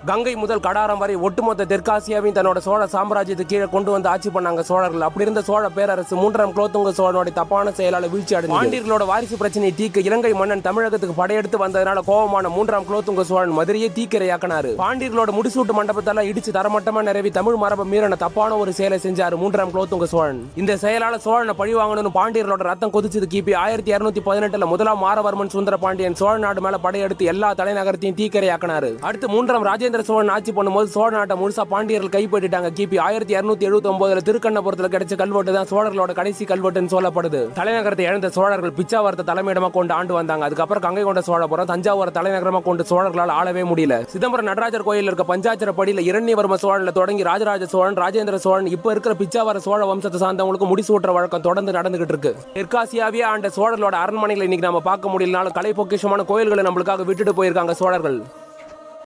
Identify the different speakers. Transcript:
Speaker 1: கங்கை முதல் கடாரம் வரை ஒட்டுமொத்த தெற்காசியாவையும் தன்னோட சோழ சாம்ராஜ்யத்துக்கு கீழே கொண்டு வந்து ஆட்சி பண்ணாங்க சோழர்கள் அப்படி இருந்த சோழ பேரரசு மூன்றாம் குலோத்துங்க சோழனுடைய தப்பான செயலால வீழ்ச்சி அடைந்தது பாண்டியர்களோட வாரிசு பிரச்சனையை தீர்க்க இலங்கை மன்னன் தமிழகத்துக்கு படையெடுத்து வந்ததனால கோபமான மூன்றாம் குலோத்துங்க சோழன் மதுரையை தீக்கிரையாக்கினாரு பாண்டியர்களோட முடிசூட்டு மண்டபத்தெல்லாம் இடிச்சு தரமட்டமா நிறைவி தமிழ் மரபை மீறின தப்பான ஒரு செயலை செஞ்சாரு மூன்றாம் குலோத்துங்க சோழன் இந்த செயலால சோழனை பழி வாங்கணும்னு பாண்டியர்களோட ரத்தம் கொதிச்சது கிபி ஆயிரத்தி இருநூத்தி பதினெட்டுல முதலாம் மாரவர்மன் சுந்தர பாண்டியன் சோழ நாடு மேல படையெடுத்து எல்லா தலைநகரத்தையும் தீக்கிரையாக்கினாரு அடுத்து மூன்றாம் ராஜேந்திர சோழன் ஆட்சி பண்ணும்போது சோழ நாட்டை முழுசா பாண்டியர்கள் கைப்பற்றிட்டாங்க கிபி ஆயிரத்தி இருநூத்தி எழுபத்தி ஒன்பதுல திருக்கண்ணபுரத்துல கிடைச்ச கல்வெட்டு தான் சோழர்களோட கடைசி கல்வெட்டுன்னு சொல்லப்படுது தலைநகரத்தை இழந்த சோழர்கள் பிச்சாவரத்தை தலைமையிடமா கொண்டு ஆண்டு வந்தாங்க அதுக்கப்புறம் கங்கை கொண்ட சோழபுரம் தஞ்சாவூர் தலைநகரமா கொண்டு சோழர்களால் ஆளவே முடியல சிதம்பரம் நடராஜர் கோயில் இருக்க பஞ்சாச்சர படியில இரண்யவர்ம சோழன்ல தொடங்கி ராஜராஜ சோழன் ராஜேந்திர சோழன் இப்ப இருக்கிற பிச்சாவர சோழ வம்சத்தை சார்ந்தவங்களுக்கு முடிசூட்டுற வழக்கம் தொடர்ந்து நடந்துகிட்டு இருக்கு தெற்காசியாவே ஆண்ட சோழர்களோட அரண்மனைகளை இன்னைக்கு நம்ம பார்க்க முடியலனாலும் கலை பொக்கிஷமான கோயில்களை நம்மளுக்காக விட்டுட்டு போயிருக்காங்க சோழர்கள்